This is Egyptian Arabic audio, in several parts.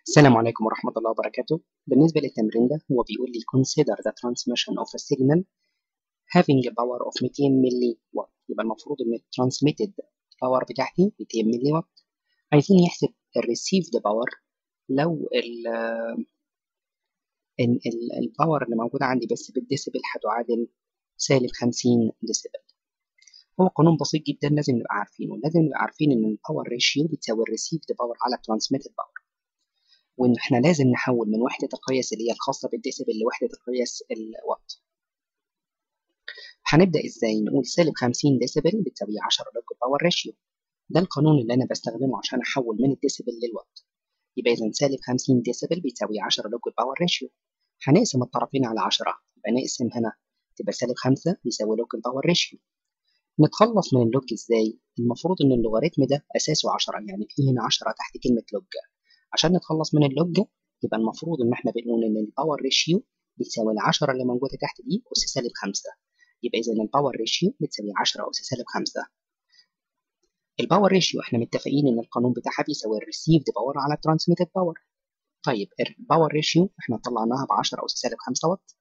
السلام عليكم ورحمة الله وبركاته بالنسبة للتمرين ده هو بيقول لي consider the transmission of a signal having a power of 200 ملي واط يبقى المفروض ان transmitted power بتاعتي 200 ملي واط عايزين يحسب ال received power لو ال ال الباور اللي موجودة عندي بس بالديسيبل هتعادل سالب 50 ديسيبل هو قانون بسيط جدا لازم نبقى عارفينه لازم نبقى عارفين ان الباور ريشيو بتساوي الريسيفد باور على الترانسميتد باور وان احنا لازم نحول من وحده القياس اللي هي الخاصه بالديسيبل لوحده القياس الوات هنبدا ازاي نقول سالب 50 ديسيبل بتساوي 10 لوج باور ريشيو ده القانون اللي انا بستخدمه عشان احول من الديسيبل للوات يبقى اذا سالب 50 ديسيبل بيساوي 10 لوج باور ريشيو هنقسم الطرفين على 10 يبقى نقسم هنا تبقى سالب 5 بيساوي لوج باور ريشيو نتخلص من اللوج ازاي المفروض ان اللوغاريتم ده اساسه 10 يعني في هنا 10 تحت كلمه لوج عشان نتخلص من اللوج يبقى المفروض ان احنا بنقول ان الباور ريشيو بتساوي ال 10 اللي موجوده تحت دي اس سالب 5 يبقى اذا الباور ريشيو بتساوي 10 اس سالب 5 الباور ريشيو احنا متفقين ان القانون بتاعها بيساوي الريسيفد باور على الترانسميتد باور طيب الباور ريشيو احنا طلعناها ب 10 اس سالب 5 واط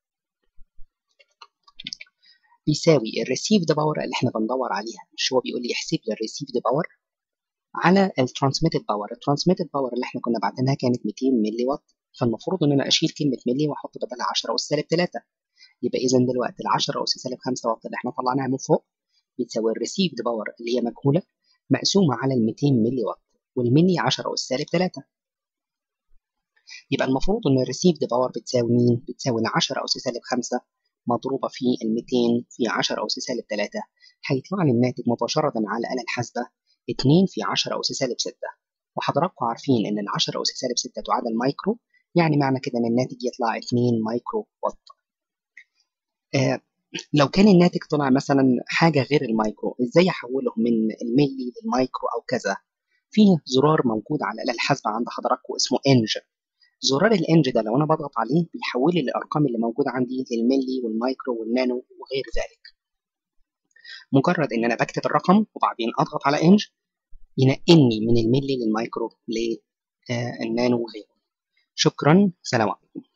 بيساوي الريسيفد باور اللي احنا بندور عليها مش هو بيقول لي احسب لي الريسيفد باور على الترانسميتد باور الترانسميتد باور اللي احنا كنا بعتناها كانت 200 ملي واط فالمفروض ان انا اشيل كلمه ملي واحط بدلها 10 اس سالب 3 يبقى اذا دلوقتي ال 10 اس سالب 5 واط اللي احنا طلعناها من فوق بتساوي الريسيفد باور اللي هي مجهوله مقسومه على ال 200 ملي واط والملي 10 اس سالب 3 يبقى المفروض ان الريسيفد باور بتساوي مين؟ بتساوي ال 10 اس سالب 5 مضروبه في ال 200 في 10 اس سالب 3 هيطلع لي الناتج مباشره على الآلة الحاسبة 2 في 10 أس سالب 6 وحضراتكم عارفين إن ال 10 أس سالب 6 تعادل مايكرو يعني معنى كده إن الناتج يطلع 2 مايكرو واط آه لو كان الناتج طلع مثلا حاجة غير المايكرو إزاي أحوله من الملي للمايكرو أو كذا في زرار موجود على الآلة الحاسبة عند حضراتكم اسمه انج زرار الانج ده لو أنا بضغط عليه بيحول لي الأرقام اللي موجودة عندي للملي والمايكرو والنانو وغير ذلك مجرد ان انا بكتب الرقم وبعدين اضغط على انج ينقلني من الملي للمايكرو للنانو وغيره شكرا سلام عليكم